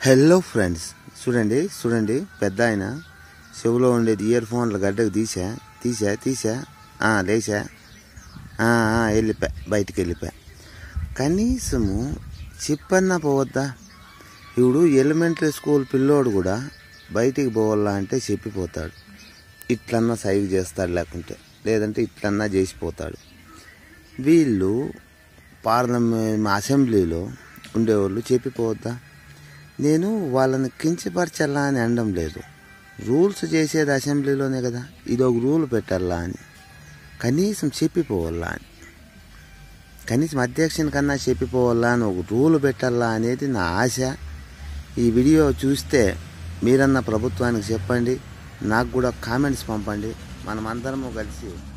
hello friends చూడండి చూడండి పెద్ద ఆయన చెవులో ఉండేది ఇయర్ ఫోన్లు గడ్డకు తీసా తీసా తీసా ఆ, లేచా ఆ, ఆ, వెళ్ళిపా బయటికి వెళ్ళిపా కనీసము చెప్పన్నా పోవద్దా ఇప్పుడు ఎలిమెంటరీ స్కూల్ పిల్లోడు కూడా బయటికి పోవాలా అంటే చెప్పిపోతాడు ఇట్లన్నా సైవ్ చేస్తాడు లేకుంటే లేదంటే ఇట్లన్నా చేసిపోతాడు వీళ్ళు పార్లమెంట్ అసెంబ్లీలో ఉండేవాళ్ళు చెప్పిపోవద్దా నేను వాళ్ళని కించపరచాలా అని అనడం లేదు రూల్స్ చేసేది అసెంబ్లీలోనే కదా ఇది ఒక రూల్ పెట్టాలా అని కనీసం చెప్పిపోవాలా అని కనీసం అధ్యక్షుని కన్నా చెప్పిపోవాలా అని ఒక రూల్ పెట్టాలా అనేది నా ఆశ ఈ వీడియో చూస్తే మీరన్న ప్రభుత్వానికి చెప్పండి నాకు కూడా కామెంట్స్ పంపండి మనమందరము కలిసి